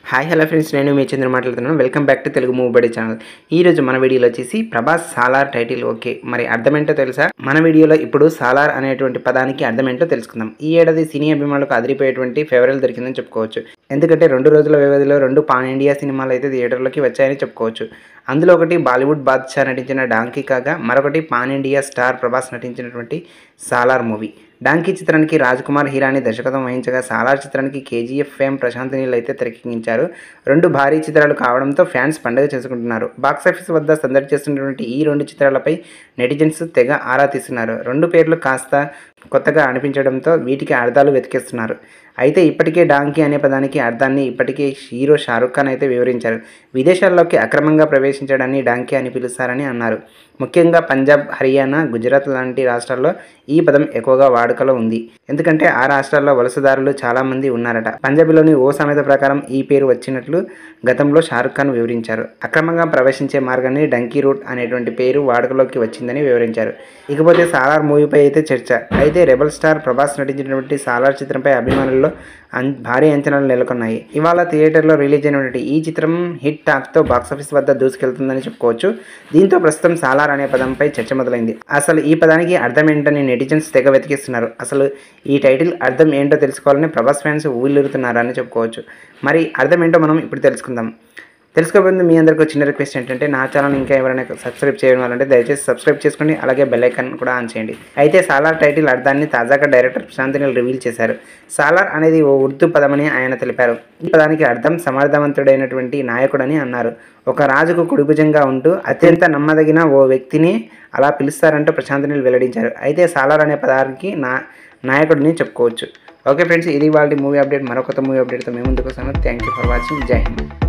hi hello friends నేను మీ చంద్ర మాట్లాడుతున్నాను welcome back to Telugu move buddy channel ఈ రోజు మన వీడియోలో వచ్చేసి ప్రభాస్ సాలార్ టైటిల్ ఓకే మరి అర్థమేంటో తెలుసా మన వీడియోలో ఇప్పుడు సాలార్ అనేటువంటి పదానికి అర్థమేంటో తెలుసుకుందాం ఈ ఏడాది సినీ అభిమానులకు అదిరిపోయేటువంటి ఫేవరల్ దొరికిందని చెప్పుకోవచ్చు ఎందుకంటే రెండు రోజుల వ్యవధిలో రెండు పాన్ ఇండియా సినిమాలు అయితే థియేటర్లోకి వచ్చాయని చెప్పుకోవచ్చు అందులో ఒకటి బాలీవుడ్ బాద్షా నటించిన డాంకీ కాగా మరొకటి పాన్ ఇండియా స్టార్ ప్రభాస్ నటించినటువంటి సాలార్ మూవీ డాంకీ చిత్రానికి రాజ్ కుమార్ హీరాని దర్శకత్వం వహించగా సాలార్ చిత్రానికి కేజీఎఫ్ ఫేమ్ ప్రశాంత్ నీల్ అయితే తెరకెక్కించారు రెండు భారీ చిత్రాలు కావడంతో ఫ్యాన్స్ పండుగ చేసుకుంటున్నారు బాక్సాఫీస్ వద్ద సందడి చేస్తున్నటువంటి ఈ రెండు చిత్రాలపై నెటిజన్స్ తెగ ఆరా తీస్తున్నారు రెండు పేర్లు కాస్త కొత్తగా అనిపించడంతో వీటికి అర్థాలు వెతికేస్తున్నారు అయితే ఇప్పటికే డాంకీ అనే పదానికి అర్థాన్ని ఇప్పటికే హీరో షారుఖ్ ఖాన్ అయితే వివరించారు విదేశాల్లోకి అక్రమంగా ప్రవేశించడాన్ని డాంకీ అని పిలుస్తారని అన్నారు ముఖ్యంగా పంజాబ్ హర్యానా గుజరాత్ లాంటి రాష్ట్రాల్లో ఈ పదం ఎక్కువగా వాడుకలో ఉంది ఎందుకంటే ఆ రాష్ట్రాల్లో వలసదారులు చాలామంది ఉన్నారట పంజాబీలోని ఓ సామెత ప్రకారం ఈ పేరు వచ్చినట్లు గతంలో షారుఖ్ ఖాన్ వివరించారు అక్రమంగా ప్రవేశించే మార్గాన్ని డంకీ రూట్ అనేటువంటి పేరు వాడుకలోకి వచ్చిందని వివరించారు ఇకపోతే సాలార్ మూవీపై అయితే చర్చ అయితే రెబల్ స్టార్ ప్రభాస్ నటించినటువంటి సాలార్ చిత్రంపై అభిమానుల్లో అన్ భారీ అంచనాలు నెలకొన్నాయి ఇవాళ థియేటర్లో రిలీజ్ అయినటువంటి ఈ చిత్రం హిట్ టాక్తో బాక్సాఫీస్ వద్ద దూసుకెళ్తుందని చెప్పుకోవచ్చు దీంతో ప్రస్తుతం సాలార్ అనే పదంపై చర్చ మొదలైంది అసలు ఈ పదానికి అర్థం ఏంటని నెటిజన్స్ తెగ వెతికిస్తున్నారు అసలు ఈ టైటిల్ అర్థం ఏంటో తెలుసుకోవాలని ప్రభాస్ ఫ్యాన్స్ ఊళ్ళురుతున్నారని చెప్పుకోవచ్చు మరి అర్థం ఏంటో మనం ఇప్పుడు తెలుసుకుందాం తెలుసుకోబోతుంది మీ అందరికీ ఒక చిన్న రిక్వెస్ట్ ఏంటంటే నా ఛానల్ ఇంకా ఎవరైనా సబ్స్క్రైబ్ చేయడం వాళ్ళంటే దయచేసి సబ్స్క్రైబ్ చేసుకోండి అలాగే బెల్ ఐకాన్ కూడా ఆన్ చేయండి అయితే సాలార్ టైటిల్ అర్థాన్ని తాజాగా డైరెక్టర్ ప్రశాంత్ నీల్ రివీల్ చేశారు సాలార్ అనేది ఓ ఉర్దూ పదమని ఆయన తెలిపారు ఈ పదానికి అర్థం సమర్థవంతుడైనటువంటి నాయకుడని అన్నారు ఒక రాజుకు కుడిభుజంగా ఉంటూ అత్యంత నమ్మదగిన ఓ వ్యక్తిని అలా పిలుస్తారంటూ ప్రశాంత్ నీల్ వెల్లడించారు అయితే సాలార్ అనే పదానికి నా నాయకుడిని చెప్పుకోవచ్చు ఓకే ఫ్రెండ్స్ ఇది వాళ్ళ మూవీ అప్డేట్ మరొక మూవీ అప్డేట్తో మేము ముందుకు వస్తాను థ్యాంక్ యూ ఫర్ వాచింగ్ జై హింద్